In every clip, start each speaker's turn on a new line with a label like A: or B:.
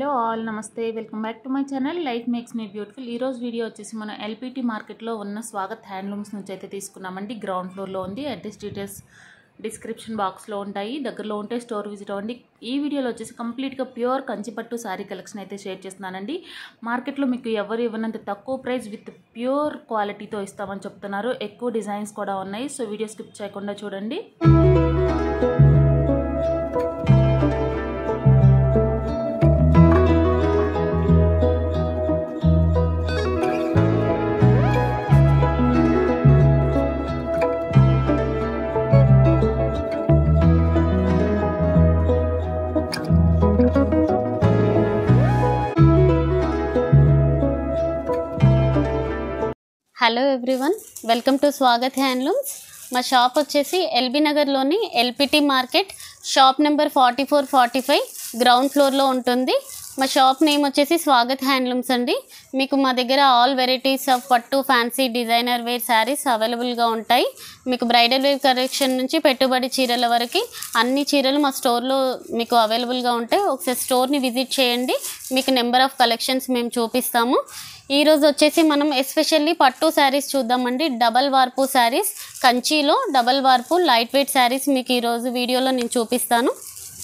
A: hello all namaste welcome back to my channel life makes me beautiful ఈ రోజు video వచ్చేసి మనం ఎల్పిటి మార్కెట్లో ఉన్న స్వాగత్ హ్యాండ్లూమ్స్ నుంచి అయితే తీసుకున్నామండి గ్రౌండ్ ఫ్లోర్లో ఉంది అడ్రస్ డీటెయిల్స్ డిస్క్రిప్షన్ బాక్స్లో ఉంటాయి దగ్గరలో ఉంటే స్టోర్ విజిట్ అవ్వండి ఈ వీడియోలో వచ్చేసి కంప్లీట్గా ప్యూర్ కంచిపట్టు శారీ కలెక్షన్ అయితే షేర్ చేస్తున్నానండి మార్కెట్లో మీకు ఎవరు ఇవ్వనంత తక్కువ ప్రైస్ విత్ ప్యూర్ క్వాలిటీతో ఇస్తామని చెప్తున్నారు ఎక్కువ డిజైన్స్ కూడా ఉన్నాయి సో వీడియో స్కిప్ చేయకుండా చూడండి
B: hello everyone welcome to Swagat handlooms మా షాప్ వచ్చేసి ఎల్బీ నగర్లోని LPT market shop number forty four forty five ground ఫ్లోర్లో ఉంటుంది మా షాప్ నేమ్ వచ్చేసి స్వాగత్ హ్యాండ్లూమ్స్ అండి మీకు మా దగ్గర ఆల్ వెరైటీస్ ఆఫ్ పట్టు ఫ్యాన్సీ డిజైనర్ వేర్ శారీస్ అవైలబుల్గా ఉంటాయి మీకు బ్రైడల్ వేర్ కలెక్షన్ నుంచి పెట్టుబడి చీరల వరకు అన్ని చీరలు మా స్టోర్లో మీకు అవైలబుల్గా ఉంటాయి ఒకసారి స్టోర్ని విజిట్ చేయండి మీకు నెంబర్ ఆఫ్ కలెక్షన్స్ మేము చూపిస్తాము ఈరోజు వచ్చేసి మనం ఎస్పెషల్లీ పట్టు శారీస్ చూద్దామండి డబల్ వార్పు శారీస్ కంచిలో డబల్ వార్పు లైట్ వెయిట్ శారీస్ మీకు ఈరోజు వీడియోలో నేను చూపిస్తాను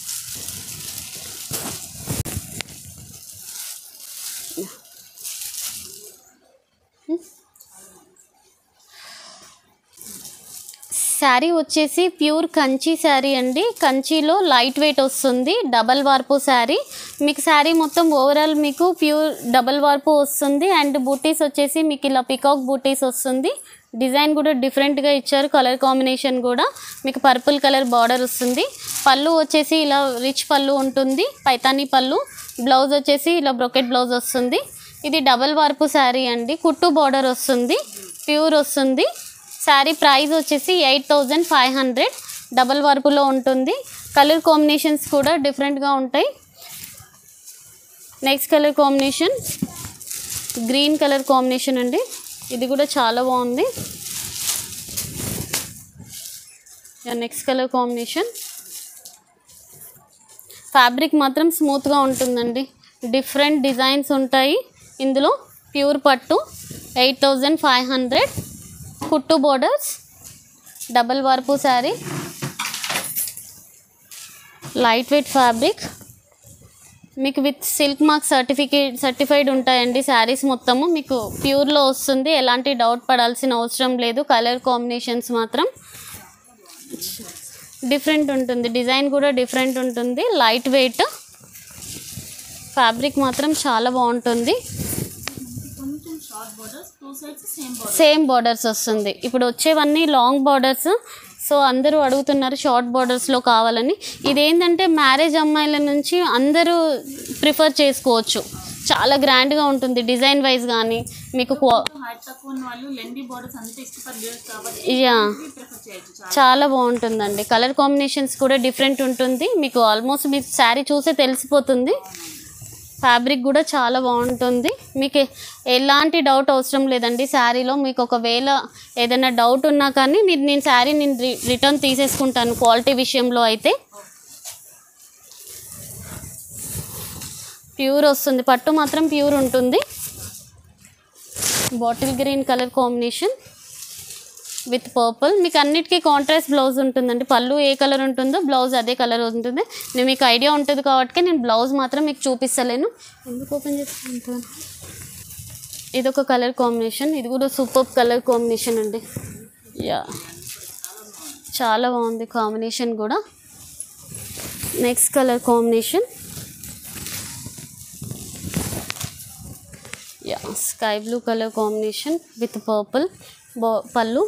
B: శారీ వచ్చేసి ప్యూర్ కంచి శారీ అండి కంచిలో లైట్ వెయిట్ వస్తుంది డబల్ వార్పు శారీ మీకు శారీ మొత్తం ఓవరాల్ మీకు ప్యూర్ డబల్ వార్పు వస్తుంది అండ్ బూటీస్ వచ్చేసి మీకు ఇలా పికాక్ బూటీస్ వస్తుంది డిజైన్ కూడా డిఫరెంట్గా ఇచ్చారు కలర్ కాంబినేషన్ కూడా మీకు పర్పుల్ కలర్ బార్డర్ వస్తుంది పళ్ళు వచ్చేసి ఇలా రిచ్ పళ్ళు ఉంటుంది పైతానీ పళ్ళు బ్లౌజ్ వచ్చేసి ఇలా బ్రొకెట్ బ్లౌజ్ వస్తుంది ఇది డబల్ వార్పు శారీ అండి కుట్టు బార్డర్ వస్తుంది ప్యూర్ వస్తుంది శారీ ప్రైస్ వచ్చేసి eight thousand five hundred double వర్పులో ఉంటుంది కలర్ కాంబినేషన్స్ కూడా డిఫరెంట్గా ఉంటాయి next colour combination green colour combination అండి ఇది కూడా చాలా బాగుంది నెక్స్ట్ కలర్ కాంబినేషన్ ఫ్యాబ్రిక్ మాత్రం స్మూత్గా ఉంటుందండి డిఫరెంట్ డిజైన్స్ ఉంటాయి ఇందులో ప్యూర్ పట్టు ఎయిట్ థౌజండ్ ఫైవ్ హండ్రెడ్ కుట్టు borders double warp sari light weight fabric మీకు with silk mark certificate certified ఉంటాయండి శారీస్ మొత్తము మీకు ప్యూర్లో వస్తుంది ఎలాంటి డౌట్ పడాల్సిన అవసరం లేదు కలర్ కాంబినేషన్స్ మాత్రం డిఫరెంట్ ఉంటుంది డిజైన్ కూడా డిఫరెంట్ ఉంటుంది లైట్ వెయిట్ ఫ్యాబ్రిక్ మాత్రం చాలా బాగుంటుంది
A: కొంచెం short borders two sides same border
B: same borders వస్తుంది ఇప్పుడు వచ్చేవన్నీ లాంగ్ బార్డర్స్ సో అందరూ అడుగుతున్నారు షార్ట్ బార్డర్స్లో కావాలని ఇదేంటంటే మ్యారేజ్ అమ్మాయిల నుంచి అందరూ ప్రిఫర్ చేసుకోవచ్చు చాలా గ్రాండ్గా ఉంటుంది డిజైన్ వైజ్ కానీ మీకు క్వా-
A: హైట్ తక్కువ ఉన్న వాళ్ళు లెండీ బోర్డర్స్ అంతా ఇష్టపడలేదు కాబట్టి
B: యా
A: ప్రిఫర్ చేయొచ్చు చాలా
B: చాలా బాగుంటుందండి కలర్ కాంబినేషన్స్ కూడా డిఫరెంట్ ఉంటుంది మీకు ఆల్మోస్ట్ మీ శారీ చూసే తెలిసిపోతుంది ఫ్యాబ్రిక్ కూడా చాలా బాగుంటుంది మీకు ఎలాంటి డౌట్ అవసరం లేదండి శారీలో మీకు ఒకవేళ ఏదైనా డౌట్ ఉన్నా కానీ మీరు నేను శారీ నేను రి రిటర్న్ తీసేసుకుంటాను క్వాలిటీ విషయంలో అయితే ప్యూర్ వస్తుంది పట్టు మాత్రం ప్యూర్ ఉంటుంది bottle green colour combination with purple మీకు అన్నిటికీ కాంట్రాస్ట్ బ్లౌజ్ ఉంటుందండి పళ్ళు ఏ కలర్ ఉంటుందో బ్లౌజ్ అదే కలర్ ఉంటుంది నేను మీకు ఐడియా ఉంటుంది కాబట్టి నేను బ్లౌజ్ మాత్రం మీకు చూపిస్తలేను ఎందుకు ఓపెన్ చేసుకుంటాను ఇది ఒక కలర్ కాంబినేషన్ ఇది కూడా సూపర్ కలర్ కాంబినేషన్ అండి యా చాలా బాగుంది కాంబినేషన్ కూడా next colour combination yeah sky blue colour combination with purple బో పళ్ళు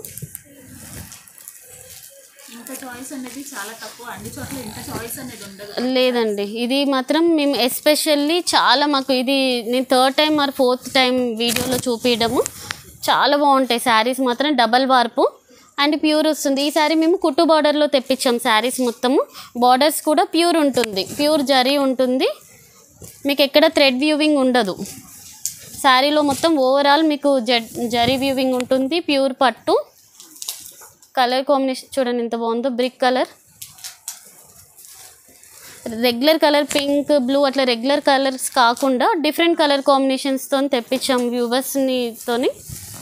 A: ఇంత చాయిస్ అనేది చాలా తక్కువ అన్ని చోట్ల ఇంత చాయిస్ అనేది ఉండదు
B: లేదండి ఇది మాత్రం మేము ఎస్పెషల్లీ చాలా మాకు ఇది నేను third time or fourth time వీడియోలో చూపించడము చాలా బాగుంటాయి శారీస్ మాత్రం డబల్ వార్పు అండ్ ప్యూర్ వస్తుంది ఈ శారీ మేము కుట్టు బార్డర్లో తెప్పించాం శారీస్ మొత్తము బార్డర్స్ కూడా ప్యూర్ ఉంటుంది ప్యూర్ జరీ ఉంటుంది మీకు ఎక్కడ థ్రెడ్ వ్యూవింగ్ ఉండదు శారీలో మొత్తం ఓవరాల్ మీకు జడ్ జరీ వ్యూవింగ్ ఉంటుంది ప్యూర్ పట్టు కలర్ కాంబినేషన్ చూడండి ఎంత బాగుందో brick colour regular colour pink blue అట్లా రెగ్యులర్ కలర్స్ కాకుండా డిఫరెంట్ కలర్ కాంబినేషన్స్తో తెప్పించాం వ్యూవర్స్నితోని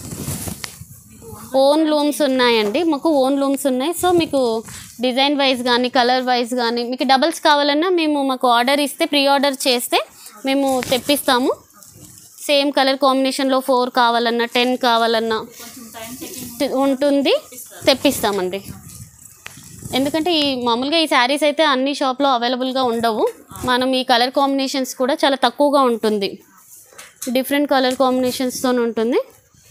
B: ఓన్ లూమ్స్ ఉన్నాయండి మాకు ఓన్ లూమ్స్ ఉన్నాయి సో మీకు డిజైన్ వైజ్ కానీ కలర్ వైజ్ కానీ మీకు డబల్స్ కావాలన్నా మేము మాకు ఆర్డర్ ఇస్తే ప్రీ ఆర్డర్ చేస్తే మేము తెప్పిస్తాము సేమ్ కలర్ కాంబినేషన్లో ఫోర్ కావాలన్నా టెన్ కావాలన్నా ఉంటుంది తెప్పిస్తామండి ఎందుకంటే ఈ మామూలుగా ఈ శారీస్ అయితే అన్ని షాప్లో అవైలబుల్గా ఉండవు మనం ఈ కలర్ కాంబినేషన్స్ కూడా చాలా తక్కువగా ఉంటుంది డిఫరెంట్ కలర్ కాంబినేషన్స్తో ఉంటుంది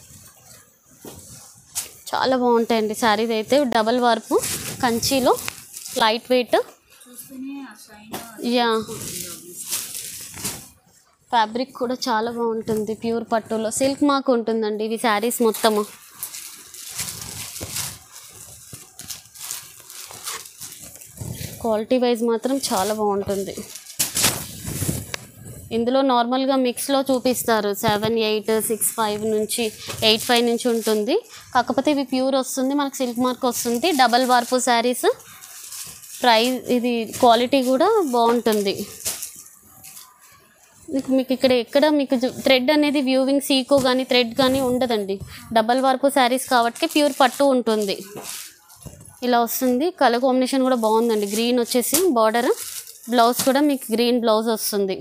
B: చాలా బాగుంటాయండి శారీస్ అయితే డబల్ వార్పు కంచిలో లైట్ వెయిట్ యా ఫ్యాబ్రిక్ కూడా చాలా బాగుంటుంది ప్యూర్ పట్టులో సిల్క్ మార్క్ ఉంటుందండి ఇవి శారీస్ మొత్తము క్వాలిటీ వైజ్ మాత్రం చాలా బాగుంటుంది ఇందులో నార్మల్గా మిక్స్లో చూపిస్తారు సెవెన్ ఎయిట్ సిక్స్ ఫైవ్ నుంచి ఎయిట్ ఫైవ్ నుంచి ఉంటుంది కాకపోతే ఇవి ప్యూర్ వస్తుంది మనకు సిల్క్ మార్క్ వస్తుంది డబల్ వార్పు శారీస్ ప్రైస్ ఇది క్వాలిటీ కూడా బాగుంటుంది మీకు మీకు ఇక్కడ ఎక్కడ మీకు థ్రెడ్ అనేది వ్యూవింగ్ సీకో కానీ థ్రెడ్ కానీ ఉండదండి డబల్ వార్పు శారీస్ కాబట్టి ప్యూర్ పట్టు ఉంటుంది ఇలా వస్తుంది కలర్ కాంబినేషన్ కూడా బాగుందండి గ్రీన్ వచ్చేసి బార్డర్ బ్లౌజ్ కూడా మీకు గ్రీన్ బ్లౌజ్ వస్తుంది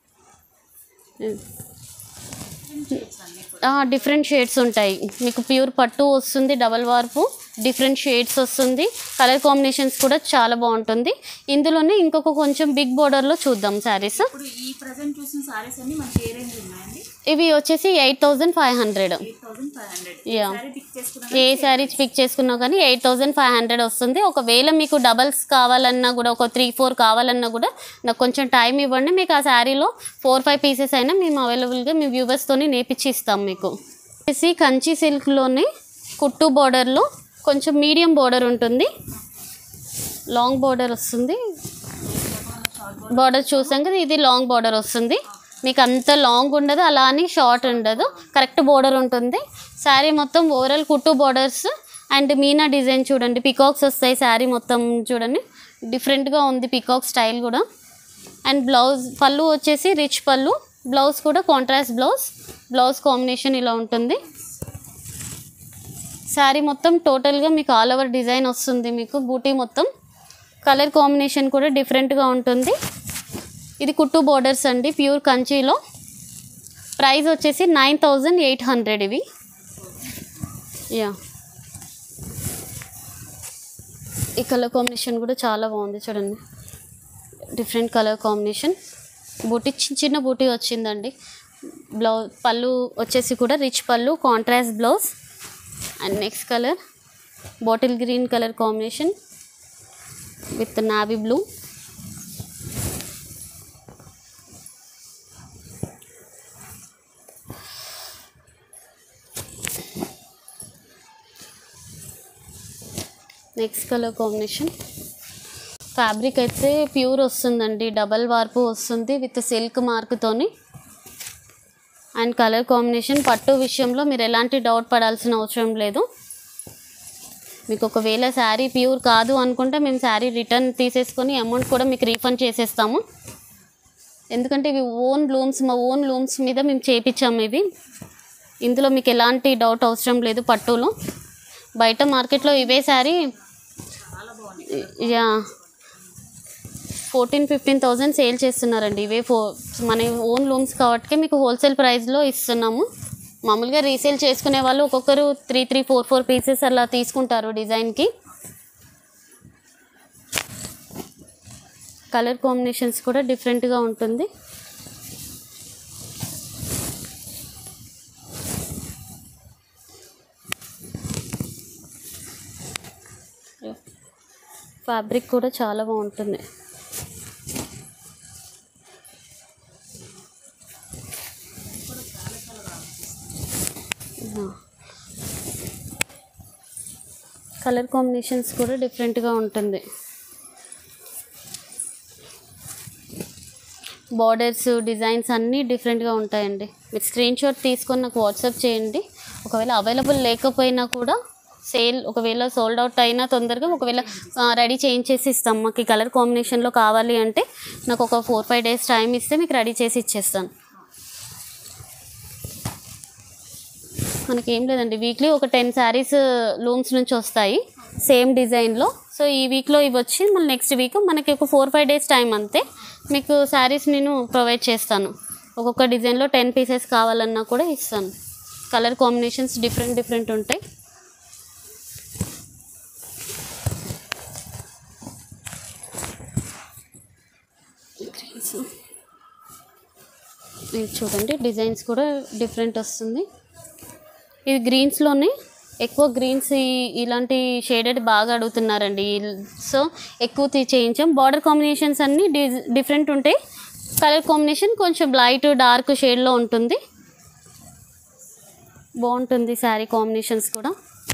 B: డిఫరెంట్ షేడ్స్ ఉంటాయి మీకు ప్యూర్ పట్టు వస్తుంది డబల్ వార్పు డిఫరెంట్ షేడ్స్ వస్తుంది కలర్ కాంబినేషన్స్ కూడా చాలా బాగుంటుంది ఇందులోనే ఇంకొక కొంచెం బిగ్ బార్డర్లో చూద్దాం శారీస్
A: ఇప్పుడు ఈ ప్రజెంట్ చూసిన సారీస్ అన్ని మనకి ఏ రేంజ్ ఉన్నాయండి
B: ఇవి వచ్చేసి eight thousand five hundred
A: eight thousand five hundred
B: yeah
A: sari pick చేసుకున్నా
B: ఏ శారీస్ పిక్ చేసుకున్నా కానీ ఎయిట్ థౌజండ్ ఫైవ్ హండ్రెడ్ వస్తుంది ఒకవేళ మీకు డబల్స్ కావాలన్నా కూడా ఒక త్రీ ఫోర్ కావాలన్నా కూడా నాకు కొంచెం టైం ఇవ్వండి మీకు ఆ శారీలో ఫోర్ ఫైవ్ పీసెస్ అయినా మేము అవైలబుల్గా మీ వ్యూవర్స్తోని నేర్పించి ఇస్తాం మీకు వచ్చేసి కంచి సిల్క్లోని కుట్టు బార్డర్లో కొంచెం మీడియం బార్డర్ ఉంటుంది లాంగ్ బార్డర్ వస్తుంది బార్డర్ చూసాం కదా ఇది లాంగ్ బార్డర్ వస్తుంది మీకు అంత లాంగ్ ఉండదు అలా అని షార్ట్ ఉండదు కరెక్ట్ బార్డర్ ఉంటుంది శారీ మొత్తం ఓవరాల్ కుట్టు బార్డర్స్ అండ్ మీనా డిజైన్ చూడండి పికాక్స్ వస్తాయి శారీ మొత్తం చూడండి డిఫరెంట్గా ఉంది పికాక్ స్టైల్ కూడా అండ్ బ్లౌజ్ పళ్ళు వచ్చేసి రిచ్ పళ్ళు బ్లౌజ్ కూడా కాంట్రాస్ట్ బ్లౌజ్ బ్లౌజ్ కాంబినేషన్ ఇలా ఉంటుంది శారీ మొత్తం టోటల్గా మీకు ఆల్ ఓవర్ డిజైన్ వస్తుంది మీకు బూటీ మొత్తం కలర్ కాంబినేషన్ కూడా డిఫరెంట్గా ఉంటుంది ఇది కుట్టు బోర్డర్స్ అండి ప్యూర్ కంచిలో ప్రైస్ వచ్చేసి నైన్ థౌజండ్ ఎయిట్ హండ్రెడ్ ఇవి యా ఈ కలర్ కాంబినేషన్ కూడా చాలా బాగుంది చూడండి డిఫరెంట్ కలర్ కాంబినేషన్ బూటీ చిన్న చిన్న బూటీ వచ్చిందండి బ్లౌజ్ పళ్ళు వచ్చేసి కూడా రిచ్ పళ్ళు contrast blouse and next colour bottle green colour combination with navy blue next colour combination fabric అయితే ప్యూర్ వస్తుందండి డబల్ వార్పు వస్తుంది విత్ సిల్క్ మార్క్తోని అండ్ కలర్ కాంబినేషన్ పట్టు విషయంలో మీరు ఎలాంటి డౌట్ పడాల్సిన అవసరం లేదు మీకు ఒకవేళ శారీ ప్యూర్ కాదు అనుకుంటే మేము శారీ రిటర్న్ తీసేసుకొని అమౌంట్ కూడా మీకు రీఫండ్ చేసేస్తాము ఎందుకంటే ఇవి ఓన్ లూమ్స్ మా ఓన్ లూమ్స్ మీద మేము చేపించాము ఇవి ఇందులో మీకు ఎలాంటి డౌట్ అవసరం లేదు పట్టులో బయట మార్కెట్లో ఇవే sari yeah fourteen fifteen thousand sale చేస్తున్నారండి ఇవే ఫో మన ఓన్ లూమ్స్ కాబట్టి మీకు హోల్సేల్ ప్రైస్లో ఇస్తున్నాము మామూలుగా రీసేల్ చేసుకునే వాళ్ళు ఒక్కొక్కరు three three four four pieces అలా తీసుకుంటారు డిజైన్కి కలర్ కాంబినేషన్స్ కూడా డిఫరెంట్గా ఉంటుంది ఫ్యాబ్రిక్ కూడా చాలా బాగుంటుంది కలర్ కాంబినేషన్స్ కూడా డిఫరెంట్గా ఉంటుంది బార్డర్స్ డిజైన్స్ అన్నీ డిఫరెంట్గా ఉంటాయండి మీరు స్క్రీన్ షాట్ తీసుకొని నాకు వాట్సాప్ చేయండి ఒకవేళ అవైలబుల్ లేకపోయినా కూడా సేల్ ఒకవేళ సోల్డ్ అవుట్ అయినా తొందరగా ఒకవేళ రెడీ చేయించేసి ఇస్తాం మాకు ఈ కలర్ కాంబినేషన్లో కావాలి అంటే నాకు ఒక ఫోర్ ఫైవ్ డేస్ టైం ఇస్తే మీకు రెడీ చేసి ఇచ్చేస్తాను మనకి ఏం లేదండి వీక్లీ ఒక టెన్ శారీస్ లూమ్స్ నుంచి వస్తాయి సేమ్ డిజైన్లో సో ఈ వీక్లో ఇవి వచ్చి మళ్ళీ నెక్స్ట్ వీక్ మనకి ఒక ఫోర్ ఫైవ్ డేస్ టైం అంతే మీకు శారీస్ నేను ప్రొవైడ్ చేస్తాను ఒక్కొక్క డిజైన్లో టెన్ పీసెస్ కావాలన్నా కూడా ఇస్తాను కలర్ కాంబినేషన్స్ డిఫరెంట్ డిఫరెంట్ ఉంటాయి ఇది చూడండి డిజైన్స్ కూడా డిఫరెంట్ వస్తుంది ఇది గ్రీన్స్లోనే ఎక్కువ గ్రీన్స్ ఈ- ఇలాంటి షేడెడ్ బాగా అడుగుతున్నారండి సో ఎక్కువ తీ- చేయించాం బార్డర్ కాంబినేషన్స్ అన్నీ డి డిఫరెంట్ ఉంటాయి కలర్ కాంబినేషన్ కొంచెం లైట్ డార్క్ షేడ్లో ఉంటుంది బాగుంటుంది శారీ కాంబినేషన్స్ కూడా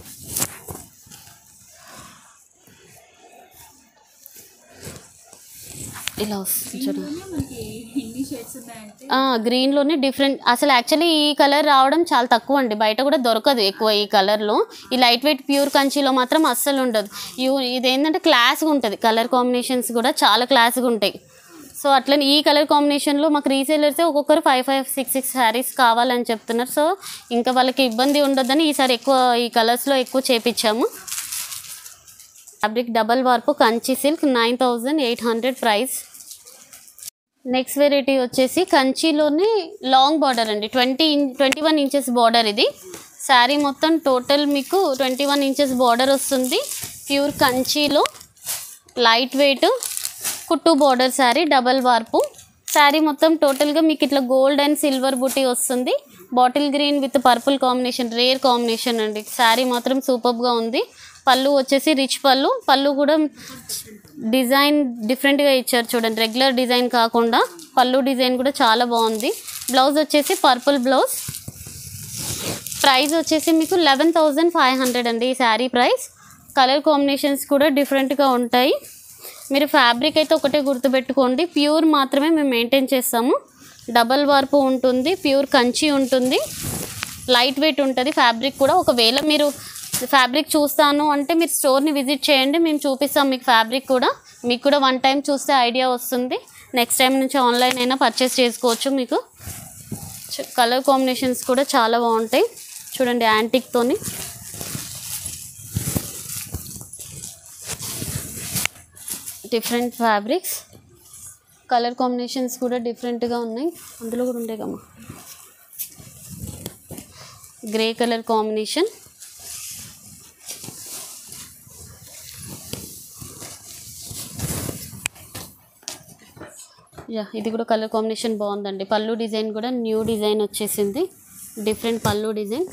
B: ఇలా వస్తుంది చూడండి
A: మనకి ఎన్ని షేడ్స్ ఉన్నాయంటే
B: గ్రీన్లోనే డిఫరెంట్ అసలు యాక్చువల్లీ ఈ కలర్ రావడం చాలా తక్కువ అండి బయట కూడా దొరకదు ఎక్కువ ఈ కలర్లో ఈ లైట్ వెయిట్ ప్యూర్ కంచిలో మాత్రం అస్సలు ఉండదు యూ ఇదేంటంటే క్లాస్గా ఉంటుంది కలర్ కాంబినేషన్స్ కూడా చాలా క్లాస్గా ఉంటాయి సో అట్లనే ఈ కలర్ కాంబినేషన్లో మాకు రీసేలర్స్ ఒక్కొక్కరు five five six six saris కావాలని చెప్తున్నారు సో ఇంకా వాళ్ళకి ఇబ్బంది ఉండొద్దని ఈసారి ఎక్కువ ఈ కలర్స్లో ఎక్కువ చేపించాము fabric double warp Kanchi silk nine thousand eight hundred price next variety వచ్చేసి కంచిలోనే లాంగ్ బార్డర్ అండి twenty in twenty one inches border ఇది శారీ మొత్తం టోటల్ మీకు ట్వంటీ వన్ ఇంచెస్ బార్డర్ వస్తుంది ప్యూర్ కంచిలో లైట్ వెయిట్ కుట్టు border sari double warp sari మొత్తం టోటల్గా మీకు ఇట్లా గోల్డ్ అండ్ సిల్వర్ బుటీ వస్తుంది bottle green with purple combination rare combination అండి శారీ మాత్రం సూపర్గా ఉంది పళ్ళు వచ్చేసి రిచ్ పళ్ళు పళ్ళు కూడా డిజైన్ డిఫరెంట్గా ఇచ్చారు చూడండి రెగ్యులర్ డిజైన్ కాకుండా పళ్ళు డిజైన్ కూడా చాలా బాగుంది బ్లౌజ్ వచ్చేసి పర్పుల్ బ్లౌజ్ ప్రైస్ వచ్చేసి మీకు లెవెన్ థౌజండ్ ఫైవ్ హండ్రెడ్ అండి ఈ శారీ ప్రైస్ కలర్ కాంబినేషన్స్ కూడా డిఫరెంట్గా ఉంటాయి మీరు ఫ్యాబ్రిక్ అయితే ఒకటే గుర్తుపెట్టుకోండి ప్యూర్ మాత్రమే మేము మెయింటైన్ చేస్తాము డబల్ వార్పు ఉంటుంది ప్యూర్ కంచి ఉంటుంది లైట్ వెయిట్ ఉంటుంది ఫ్యాబ్రిక్ కూడా ఒకవేళ మీరు ఫ్యాబ్రిక్ చూస్తాను అంటే మీరు స్టోర్ని విజిట్ చేయండి మేము చూపిస్తాం మీకు ఫ్యాబ్రిక్ కూడా మీకు కూడా వన్ టైం చూస్తే ఐడియా వస్తుంది నెక్స్ట్ టైం నుంచి ఆన్లైన్ అయినా పర్చేస్ చేసుకోవచ్చు మీకు కలర్ కాంబినేషన్స్ కూడా చాలా బాగుంటాయి చూడండి యాంటిక్తోని డిఫరెంట్ ఫ్యాబ్రిక్స్ కలర్ కాంబినేషన్స్ కూడా డిఫరెంట్గా ఉన్నాయి అందులో కూడా ఉండే కమ్మా గ్రే కలర్ కాంబినేషన్ యా ఇది కూడా కలర్ కాంబినేషన్ బాగుందండి పళ్ళు డిజైన్ కూడా న్యూ డిజైన్ వచ్చేసింది డిఫరెంట్ పళ్ళు design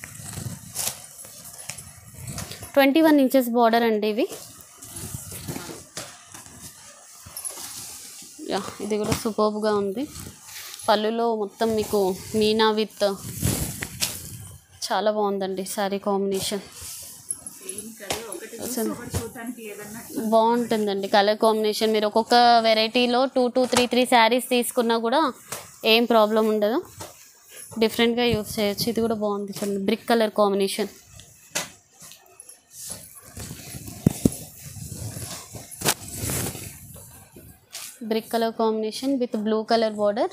B: twenty one inches border అండి ఇవి యా ఇది కూడా సూపర్గా ఉంది పళ్ళులో మొత్తం మీకు మీనా విత్ చాలా బాగుందండి శారీ కాంబినేషన్ అసలు
A: చూడటానికి ఏదన్నా
B: బాగుంటుందండి కలర్ కాంబినేషన్ మీరు ఒక్కొక్క వెరైటీలో two two three three saris తీసుకున్నా కూడా ఏం ప్రాబ్లం ఉండదు డిఫరెంట్గా యూస్ చేయొచ్చు ఇది కూడా బాగుంది చూడండి brick colour combination brick colour combination with blue colour border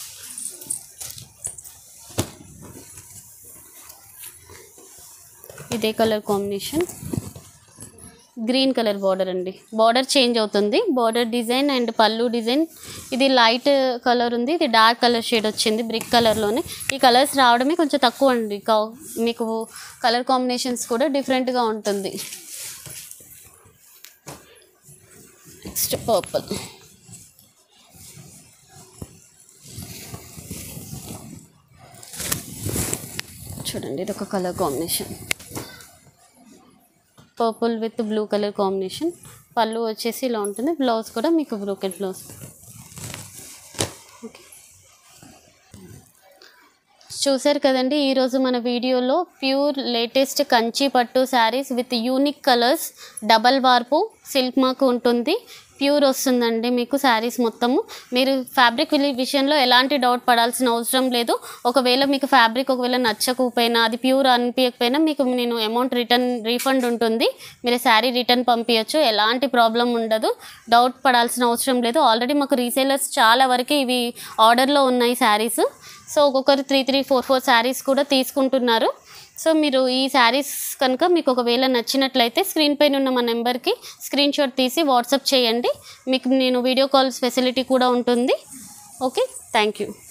B: ఇదే colour combination green colour border అండి బార్డర్ చేంజ్ అవుతుంది బార్డర్ డిజైన్ అండ్ పళ్ళు డిజైన్ ఇది లైట్ కలర్ ఉంది ఇది డార్క్ కలర్ షేడ్ వచ్చింది బ్రిక్ కలర్లోనే ఈ కలర్స్ రావడమే కొంచెం తక్కువ అండి కా- మీకు కలర్ కాంబినేషన్స్ కూడా డిఫరెంట్గా ఉంటుంది నెక్స్ట్ పర్పుల్ చూడండి ఇది ఒక colour combination purple with blue colour combination పళ్ళు వచ్చేసి ఇలా ఉంటుంది బ్లౌజ్ కూడా మీకు బ్రోకెట్ బ్లౌజ్ ఓకే చూసారు కదండి ఈరోజు మన వీడియోలో ప్యూర్ లేటెస్ట్ కంచి పట్టు saris with unique colours double warp silk mark ఉంటుంది ప్యూర్ వస్తుందండి మీకు శారీస్ మొత్తము మీరు ఫ్యాబ్రిక్ విషయంలో ఎలాంటి డౌట్ పడాల్సిన అవసరం లేదు ఒకవేళ మీకు ఫ్యాబ్రిక్ ఒకవేళ నచ్చకపోయినా అది ప్యూర్ అనిపించకపోయినా మీకు నేను అమౌంట్ రిటర్న్ రీఫండ్ ఉంటుంది మీరు శారీ రిటర్న్ పంపించచ్చు ఎలాంటి ప్రాబ్లం ఉండదు డౌట్ పడాల్సిన అవసరం లేదు ఆల్రెడీ మాకు రీసేలర్స్ చాలా వరకు ఇవి ఆర్డర్లో ఉన్నాయి శారీస్ సో ఒక్కొక్కరు three three four four saris కూడా తీసుకుంటున్నారు సో మీరు ఈ శారీస్ కనుక మీకు ఒకవేళ నచ్చినట్లయితే స్క్రీన్ పైన ఉన్న మా నెంబర్కి స్క్రీన్ షాట్ తీసి వాట్సాప్ చేయండి మీకు నేను వీడియో కాల్స్ ఫెసిలిటీ కూడా ఉంటుంది ఓకే థ్యాంక్ యూ